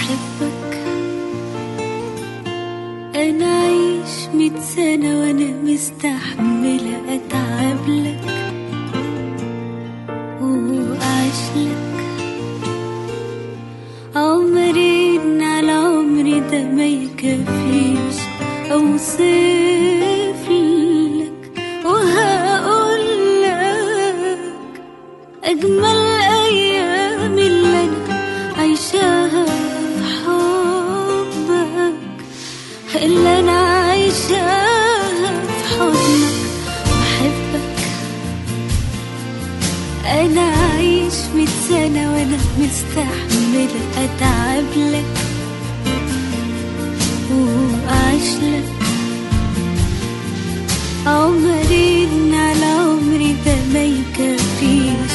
بحبك أنا عايش ميت سنة وأنا مستحملة أتعب لك وأعيش لك عمرين على عمري ده ما يكفيش أوصف لك وهقول لك أجمل أيام اللي أنا عايشاها في حبك اللي أنا عايشاها في حضنك بحبك أنا عايش ميت سنة وأنا مستحملة أتعب لك وأعيش لك عمرين على عمري ده ما يكفيش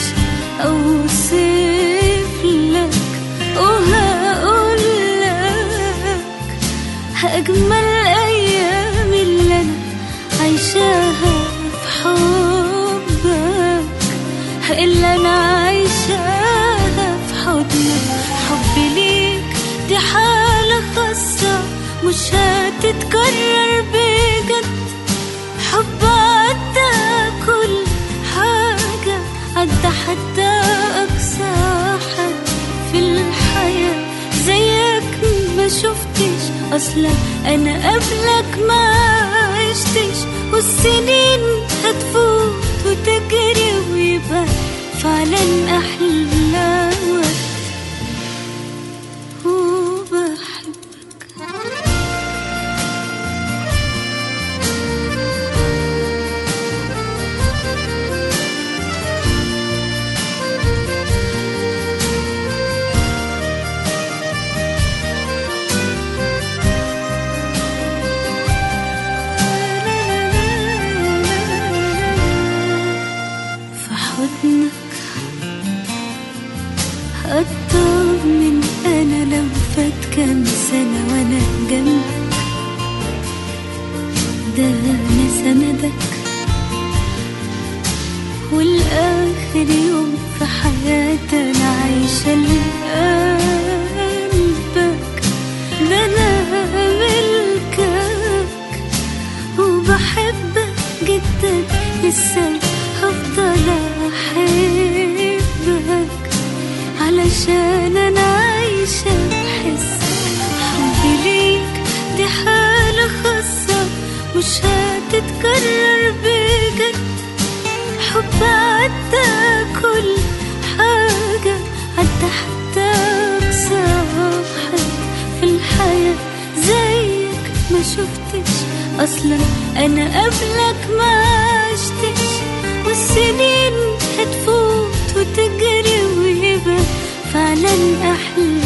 أوصف لك وهقول لك أجمل أيام اللي أنا عايشاها في حبك اللي أنا عايشاها في حضنك حبي ليك دي حالة خاصة مش هتتكرر بجد حب عدى كل حاجة عدى حتى أقصى حد في الحياة زيك ما شفتش أصلا أنا قبلك ما عشتش والسنين هتفوت وتجري ويبقى فعلا أحلى وقت وبحبك في حضنك أطمن أنا لو فات كام سنة وأنا جنبك ده أنا سندك والآخر يوم في حياتي أنا عايشة لقلبك ده أنا ملكك وبحبك جدا لسه هفضل احبك علشان انا عايشة بحسك حبي ليك دي حالة خاصة مش هتتكرر بجد حب عدى كل حاجة عدى حتى أقصى حد في الحياة زيك ما شفتش أصلا أنا قبلك ما عشتش والسنين هتفوت وتجري ويبقى فعلا أحلى